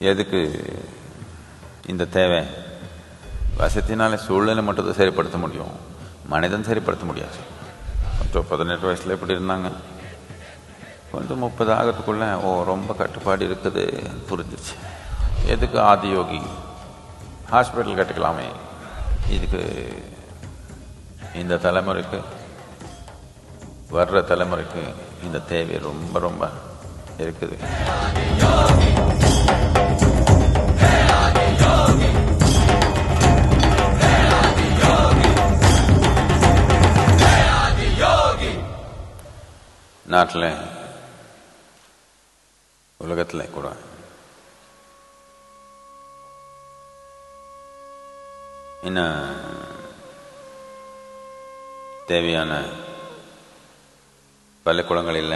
எதுக்கு இந்த தேவை வசதினால சூழ்நிலை மட்டும் தான் சரிப்படுத்த முடியும் மனிதன் சரிப்படுத்த முடியாது கொஞ்சம் பதினெட்டு வயசில் எப்படி இருந்தாங்க கொஞ்சம் முப்பது ஆகிறதுக்குள்ள ஓ ரொம்ப கட்டுப்பாடு இருக்குது புரிஞ்சிருச்சு எதுக்கு ஆதியோகி ஹாஸ்பிட்டல் கட்டுக்கலாமே இதுக்கு இந்த தலைமுறைக்கு வர்ற தலைமுறைக்கு இந்த தேவை ரொம்ப ரொம்ப இருக்குது நாட்டில் உலகத்தில் கூட இன்னும் தேவையான பள்ளிக்கூடங்கள் இல்லை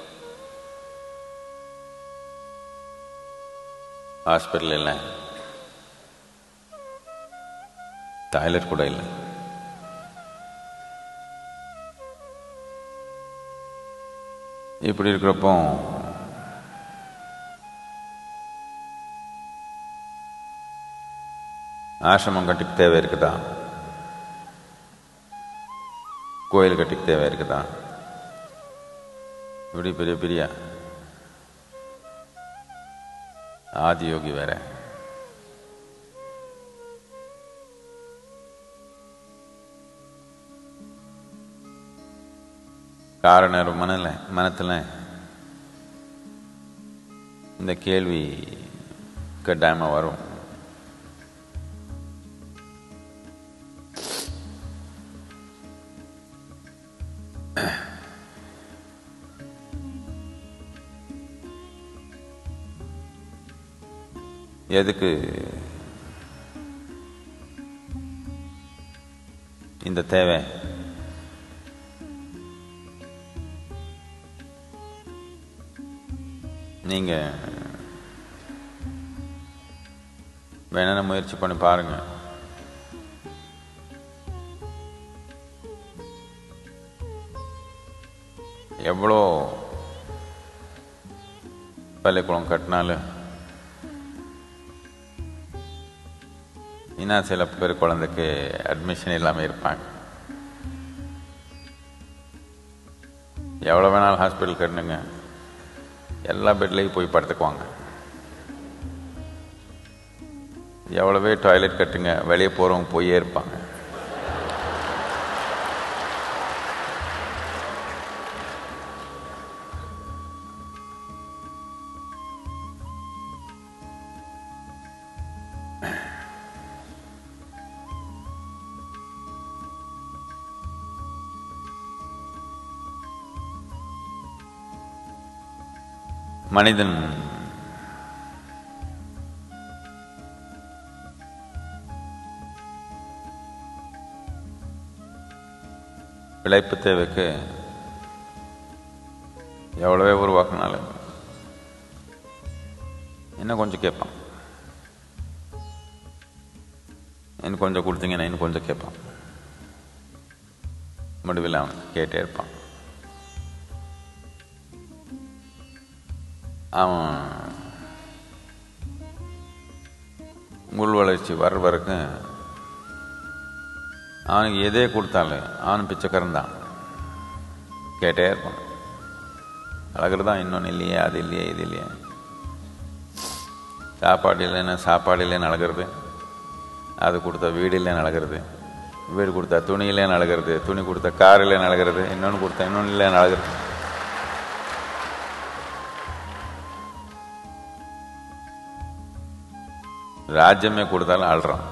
ஹாஸ்பிட்டல் இல்லை டாய்லெட் கூட இல்லை இப்படி இருக்கிறப்போ ஆசிரமம் கட்டிக்கு தேவை இருக்குதா கோயில் கட்டிக்கு தேவை இருக்குதா இப்படி பெரிய பெரிய ஆதியோகி வேற காரணர் மனல மனத்தில் இந்த கேள்வி கட்டாயமாக வரும் எதுக்கு இந்த தேவை நீங்க வேணா முயற்சி பண்ணி பாருங்க எவ்வளோ பள்ளிக்கூடம் கட்டினாலும் இன்னும் சில பேர் குழந்தைக்கு அட்மிஷன் இல்லாமல் இருப்பாங்க எவ்வளோ வேணாலும் ஹாஸ்பிட்டல் கட்டணுங்க எல்லா பெட்லேயும் போய் படுத்துக்குவாங்க எவ்வளவே டாய்லெட் கட்டுங்க வெளியே போகிறவங்க போயே இருப்பாங்க மனிதன் பிழைப்பு தேவைக்கு எவ்வளவே உருவாக்கினாலும் இன்னும் கொஞ்சம் கேட்பான் இன்னும் கொஞ்சம் கொடுத்தீங்கன்னா இன்னும் கொஞ்சம் கேட்பான் முடிவில் அவன் கேட்டே இருப்பான் அவன் உள் வளர்ச்சி வர்ற வரைக்கும் அவனுக்கு எதே கொடுத்தாலும் அவன் பிச்சைக்காரன் தான் கேட்டே இருப்பான் அழகிறது தான் இன்னொன்று இல்லையே அது இல்லையே இது இல்லையே சாப்பாடு இல்லைன்னா சாப்பாடு இல்லைன்னு அழகிறது அது கொடுத்தா வீடு இல்லைன்னு அழகிறது வீடு கொடுத்தா துணி இல்லைன்னு அழகிறது துணி கொடுத்தா கார் இல்லைன்னு அழகிறது இன்னொன்று கொடுத்தா இன்னொன்று இல்லைன்னு அழகிறது ராஜ்யமே கொடுத்தாலும் ஆள்றான்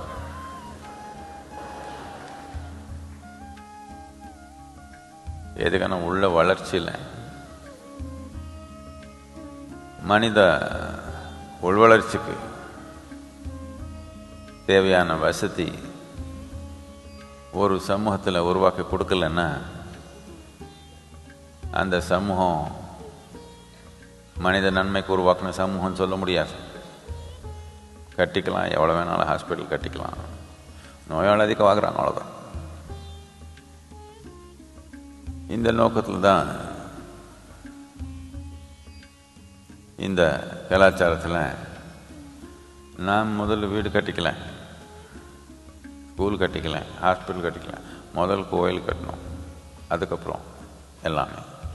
எதுக்கான உள்ள வளர்ச்சியில் மனித உள்வளர்ச்சிக்கு தேவையான வசதி ஒரு சமூகத்தில் உருவாக்கி கொடுக்கலன்னா அந்த சமூகம் மனித நன்மைக்கு உருவாக்கின சமூகம் சொல்ல முடியாது கட்டிக்கலாம் எவ்வளோ வேணாலும் ஹாஸ்பிட்டல் கட்டிக்கலாம் நோயாளி அதிகமாகறாங்க அவ்வளோதான் இந்த நோக்கத்தில் தான் இந்த கலாச்சாரத்தில் நான் முதல்ல வீடு கட்டிக்கல ஸ்கூல் கட்டிக்கல ஹாஸ்பிட்டல் கட்டிக்கல முதல் கோயில் கட்டணும் அதுக்கப்புறம் எல்லாமே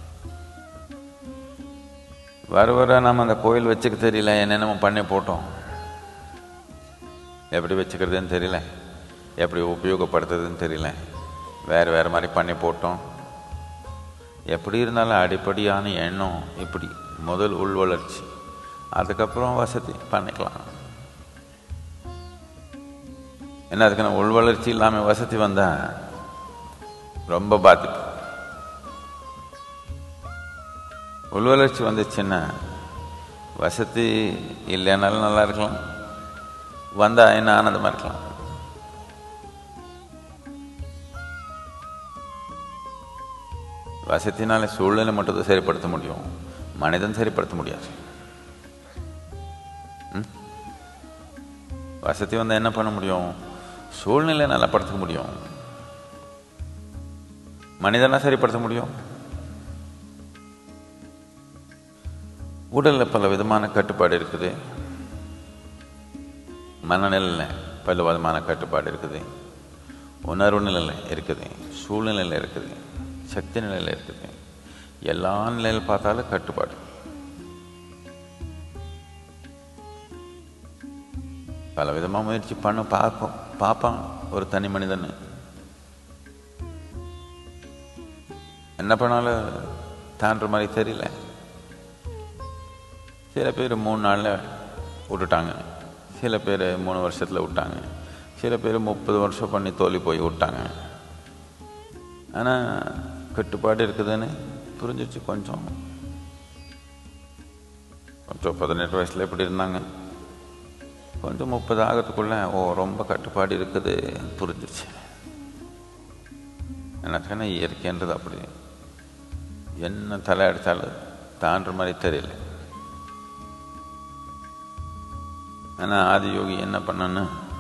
வர வர நம்ம அந்த கோயில் வச்சுக்க தெரியல என்னென்னமோ பண்ணி போட்டோம் எப்படி வச்சுக்கிறதுன்னு தெரியல எப்படி உபயோகப்படுத்துறதுன்னு தெரியல வேறு வேறு மாதிரி பண்ணி போட்டோம் எப்படி இருந்தாலும் அடிப்படையான எண்ணம் இப்படி முதல் உள் வளர்ச்சி அதுக்கப்புறம் வசதி பண்ணிக்கலாம் என்ன அதுக்கு உள் வளர்ச்சி இல்லாமல் வசதி வந்தா ரொம்ப பாதிப்பு உள் வளர்ச்சி வந்துச்சுன்னா வசதி இல்லைனாலும் நல்லா இருக்கலாம் வந்தா என்ன ஆனந்தமாக இருக்கலாம் வசதினால சூழ்நிலை மட்டும் தான் சரிப்படுத்த முடியும் மனிதன் சரிப்படுத்த முடியாது ம்? வசதி வந்தால் என்ன பண்ண முடியும் சூழ்நிலை நலப்படுத்த முடியும் மனிதனா சரிப்படுத்த முடியும் உடலில் பல விதமான கட்டுப்பாடு இருக்குது மனநிலையில் பல விதமான கட்டுப்பாடு இருக்குது உணர்வு நிலையில் இருக்குது சூழ்நிலையில் இருக்குது சக்தி நிலையில் இருக்குது எல்லா நிலையில் பார்த்தாலும் கட்டுப்பாடு பல விதமாக முயற்சி பண்ண பார்ப்போம் பார்ப்பான் ஒரு தனி மனிதன் என்ன பண்ணாலும் தாண்டுற மாதிரி தெரியல சில பேர் மூணு நாளில் விட்டுட்டாங்க சில பேர் மூணு வருஷத்தில் விட்டாங்க சில பேர் முப்பது வருஷம் பண்ணி தோல்வி போய் விட்டாங்க ஆனால் கட்டுப்பாடு இருக்குதுன்னு புரிஞ்சிச்சு கொஞ்சம் கொஞ்சம் பதினெட்டு வயசில் எப்படி இருந்தாங்க கொஞ்சம் முப்பது ஆகிறதுக்குள்ள ஓ ரொம்ப கட்டுப்பாடு இருக்குது புரிஞ்சிருச்சு எனக்குன்னா இயற்கைன்றது அப்படி என்ன தலை அடித்தாலும் தாண்டுற மாதிரி தெரியல ஆனால் ஆதியோகி என்ன பண்ணன்னு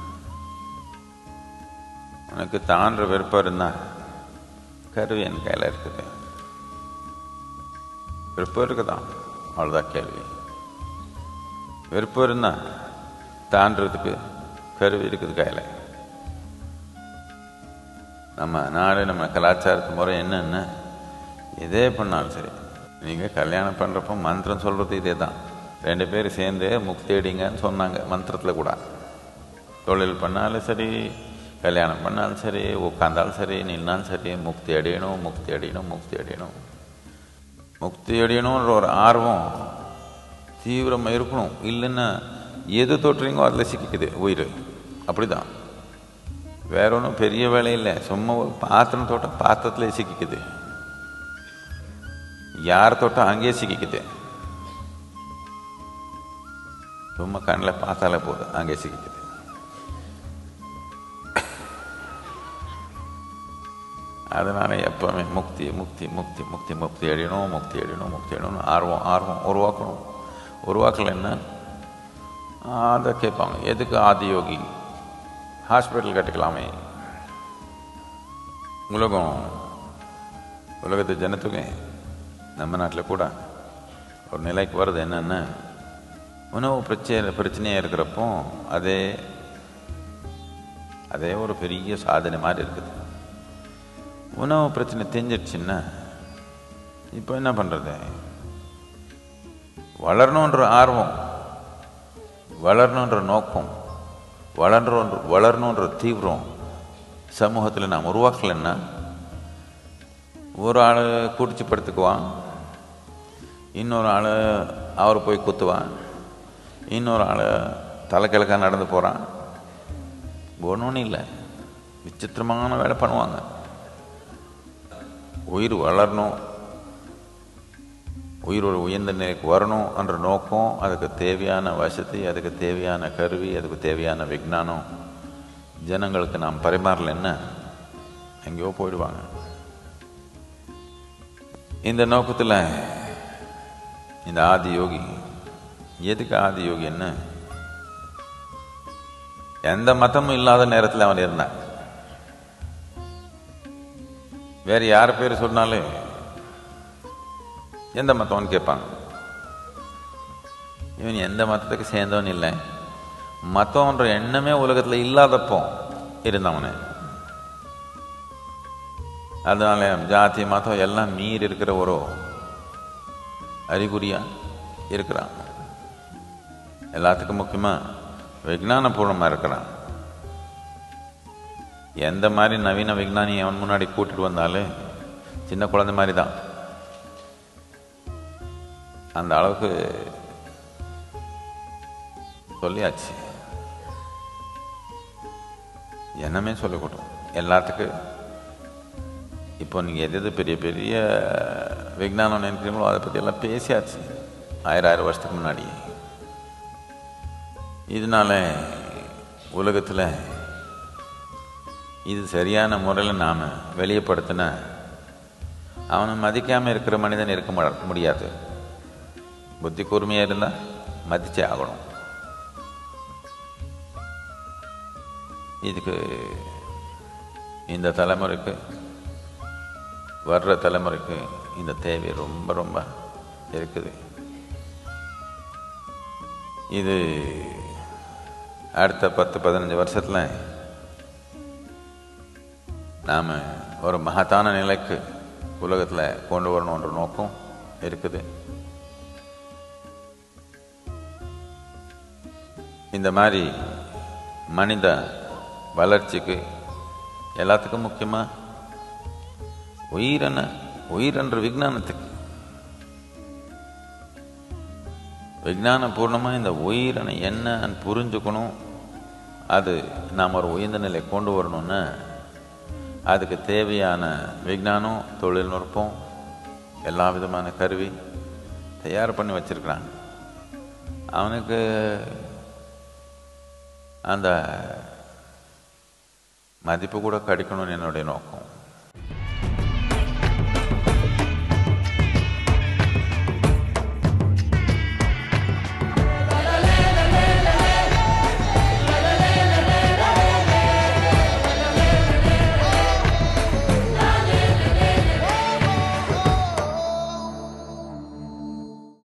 உனக்கு தாண்டுற விருப்பம் இருந்தா கருவி என் கையில் இருக்குது விருப்பம் இருக்குதான் அவ்வளோதான் கேள்வி விருப்பம் இருந்தா தாண்டுறதுக்கு கருவி இருக்குது கையில் நம்ம நாடு நம்ம கலாச்சாரத்து முறை என்னென்ன இதே பண்ணாலும் சரி நீங்கள் கல்யாணம் பண்ணுறப்போ மந்திரம் சொல்கிறது இதே தான் ரெண்டு பேர் சேர்ந்து முக்தி அடிங்கன்னு சொன்னாங்க மந்திரத்தில் கூட தொழில் பண்ணாலும் சரி கல்யாணம் பண்ணாலும் சரி உட்காந்தாலும் சரி நின்னாலும் சரி முக்தி அடையணும் முக்தி அடையணும் முக்தி அடையணும் முக்தி அடையணுன்ற ஒரு ஆர்வம் தீவிரமாக இருக்கணும் இல்லைன்னா எது தொட்டுறீங்கோ அதில் சிக்கிக்குது உயிர் அப்படிதான் வேற ஒன்றும் பெரிய வேலை இல்லை சும்மா ஒரு பாத்திரம் தொட்ட பாத்திரத்தில் சிக்கிக்குது யார் தொட்டா அங்கேயே சிக்கிக்குது சும்மா கண்ணில் பார்த்தாலே போதும் அங்கே சிக்கிக்குது அதனால எப்பவுமே முக்தி முக்தி முக்தி முக்தி முக்தி அடையணும் முக்தி அடையணும் முக்தி அடையணும் ஆர்வம் ஆர்வம் உருவாக்கணும் உருவாக்கல என்ன அதை கேட்பாங்க எதுக்கு ஆதியோகி ஹாஸ்பிட்டல் கட்டிக்கலாமே உலகம் உலகத்து ஜனத்துக்கு நம்ம நாட்டில் கூட ஒரு நிலைக்கு வருது என்னென்னா உணவு பிரச்சனை பிரச்சனையாக இருக்கிறப்போ அதே அதே ஒரு பெரிய சாதனை மாதிரி இருக்குது உணவு பிரச்சனை தெரிஞ்சிடுச்சுன்னா இப்போ என்ன பண்ணுறது வளரணுன்ற ஆர்வம் வளரணுன்ற நோக்கம் வளர்ன்ற வளரணுன்ற தீவிரம் சமூகத்தில் நாம் உருவாக்கலைன்னா ஒரு ஆள் குடிச்சு படுத்துக்குவான் இன்னொரு ஆள் அவர் போய் குத்துவான் இன்னொரு ஆள் தலைக்கிழக்காக நடந்து போகிறான் ஒன்றும் இல்லை விசித்திரமான வேலை பண்ணுவாங்க உயிர் வளரணும் உயிரோட உயர்ந்த நிலைக்கு வரணும் என்ற நோக்கம் அதுக்கு தேவையான வசதி அதுக்கு தேவையான கருவி அதுக்கு தேவையான விஞ்ஞானம் ஜனங்களுக்கு நாம் பரிமாறலைன்னா எங்கேயோ போயிடுவாங்க இந்த நோக்கத்தில் இந்த ஆதி யோகி எதுக்கு ஆதி யோகி என்ன எந்த மதமும் இல்லாத நேரத்தில் அவன் இருந்தான் வேற யார் பேர் சொன்னாலும் எந்த மதம்னு கேட்பாங்க இவன் எந்த மதத்துக்கு சேர்ந்தவன் இல்லை மற்றவன்ற எண்ணமே உலகத்தில் இல்லாதப்போ இருந்தவனே அதனால ஜாதி மதம் எல்லாம் மீறி இருக்கிற ஒரு அறிகுறியா இருக்கிறான் எல்லாத்துக்கும் முக்கியமாக விஜானபூர்ணமாக இருக்கிறான் எந்த மாதிரி நவீன விஞ்ஞானி அவன் முன்னாடி கூட்டிட்டு வந்தாலும் சின்ன குழந்தை மாதிரி தான் அந்த அளவுக்கு சொல்லியாச்சு என்னமே சொல்லக்கூடும் எல்லாத்துக்கும் இப்போ நீங்கள் எது எது பெரிய பெரிய விஞ்ஞானம் நினைக்கிறீங்களோ அதை பற்றி எல்லாம் பேசியாச்சு ஆயிரம் ஆயிரம் வருஷத்துக்கு முன்னாடி இதனால உலகத்தில் இது சரியான முறையில் நாம் வெளியப்படுத்தின அவனை மதிக்காமல் இருக்கிற மனிதன் இருக்க மு- முடியாது புத்தி கூர்மையாக இருந்தால் மதிச்சே ஆகணும் இதுக்கு இந்த தலைமுறைக்கு வர்ற தலைமுறைக்கு இந்த தேவை ரொம்ப ரொம்ப இருக்குது இது அடுத்த பத்து பதினஞ்சு வருஷத்தில் நாம் ஒரு மகத்தான நிலைக்கு உலகத்தில் கொண்டு வரணுன்ற நோக்கம் இருக்குது இந்த மாதிரி மனித வளர்ச்சிக்கு எல்லாத்துக்கும் முக்கியமாக உயிரென உயிரென்ற விஞ்ஞானத்துக்கு விஞ்ஞான பூர்ணமாக இந்த உயிரனை என்னன்னு புரிஞ்சுக்கணும் அது நாம் ஒரு உயர்ந்த நிலை கொண்டு வரணும்னா அதுக்கு தேவையான விஞ்ஞானம் தொழில்நுட்பம் எல்லா விதமான கருவி தயார் பண்ணி வச்சிருக்கிறாங்க அவனுக்கு அந்த மதிப்பு கூட கிடைக்கணும்னு என்னுடைய நோக்கம்